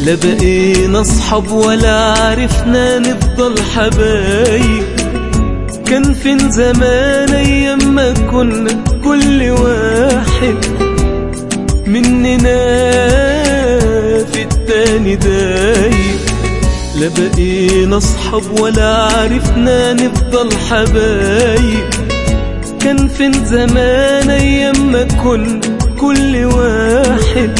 لا بقينا اصحاب ولا عرفنا نفضل حبايب كان فين زمان ايام ما كنا كل واحد مننا في التاني دايب لا بقينا اصحاب ولا عرفنا نفضل حبايب كان فين زمان ايام ما كنا كل واحد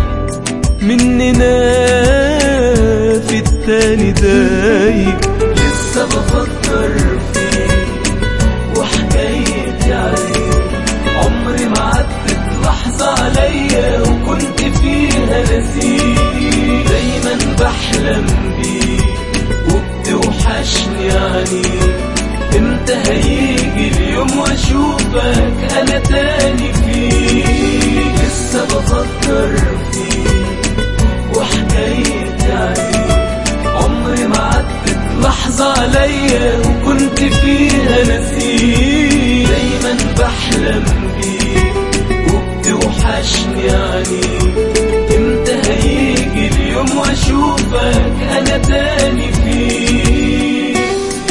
مننا في التاني دايب لسه بفكر فيك وحكايتي عليك عمري ما عدت لحظة عليا وكنت فيها نسيك دايما بحلم بيك وبتوحشني عنيك امتى هيجي اليوم واشوفك انا تاني فيك لسه بفكر فيك وحكايتي عليك عمري ما عدت لحظة عليا وكنت فيها نسيك دايما بحلم بيك وبتوحشني عنيك امتى هيجي اليوم واشوفك انا تاني فيك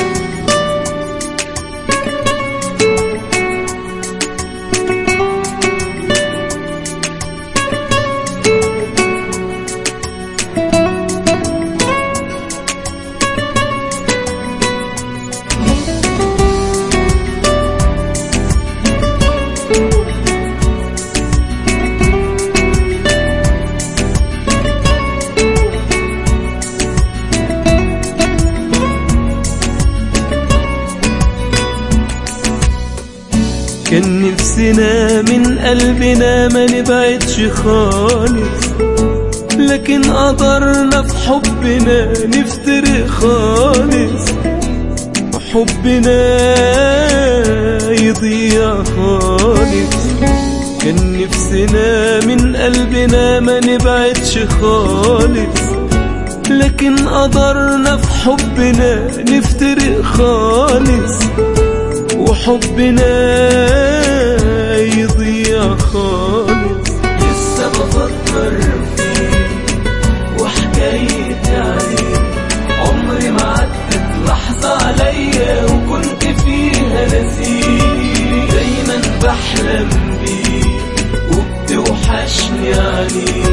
كان نفسنا من قلبنا ما نبعدش خالص لكن قدرنا في حبنا نفترق خالص حبنا يضيع خالص كان نفسنا من قلبنا ما نبعدش خالص لكن قدرنا في حبنا نفترق خالص وحبنا يضيع خالص لسه بفكر فيك وحكايتي عليك عمري ما عدت لحظة عليا وكنت فيها نسيك دايما بحلم بيك وبتوحشني عليك